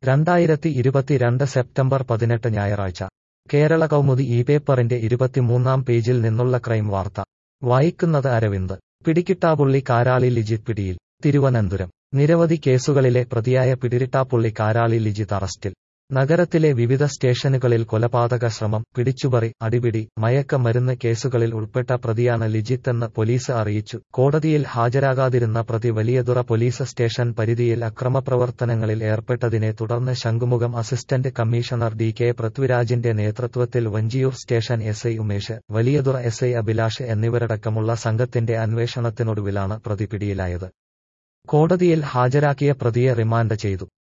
രണ്ടായിരത്തി ഇരുപത്തിരണ്ട് സെപ്റ്റംബർ പതിനെട്ട് ഞായറാഴ്ച കേരള കൗമുദി ഈ പേപ്പറിന്റെ ഇരുപത്തിമൂന്നാം പേജിൽ നിന്നുള്ള ക്രൈം വാർത്ത വായിക്കുന്നത് അരവിന്ദ് പിടികിട്ടാപ്പുള്ളി കാരാളി ലിജിത് പിടിയിൽ തിരുവനന്തപുരം നിരവധി കേസുകളിലെ പ്രതിയായ പിടികിട്ടാപ്പുള്ളി കാരാളി ലിജിത് അറസ്റ്റിൽ നഗരത്തിലെ വിവിധ സ്റ്റേഷനുകളിൽ കൊലപാതക ശ്രമം പിടിച്ചുപറി അടിപിടി മയക്ക മരുന്ന് കേസുകളിൽ ഉൾപ്പെട്ട പ്രതിയാണ് ലിജിത്തെന്ന് പോലീസ് അറിയിച്ചു കോടതിയിൽ ഹാജരാകാതിരുന്ന പ്രതി വലിയതുറ പോലീസ് സ്റ്റേഷൻ പരിധിയിൽ അക്രമപ്രവർത്തനങ്ങളിൽ ഏർപ്പെട്ടതിനെ തുടർന്ന് ശംഖുമുഖം അസിസ്റ്റന്റ് കമ്മീഷണർ ഡി കെ പൃഥ്വിരാജിന്റെ നേതൃത്വത്തിൽ Vanchiyoor station S I Umesh Valiyathura S I Abhilash എന്നിവരടക്കമുള്ള സംഘത്തിന്റെ അന്വേഷണത്തിനൊടുവിലാണ് പ്രതി പിടിയിലായത് കോടതിയിൽ ഹാജരാക്കിയ പ്രതിയെ റിമാൻഡ് ചെയ്തു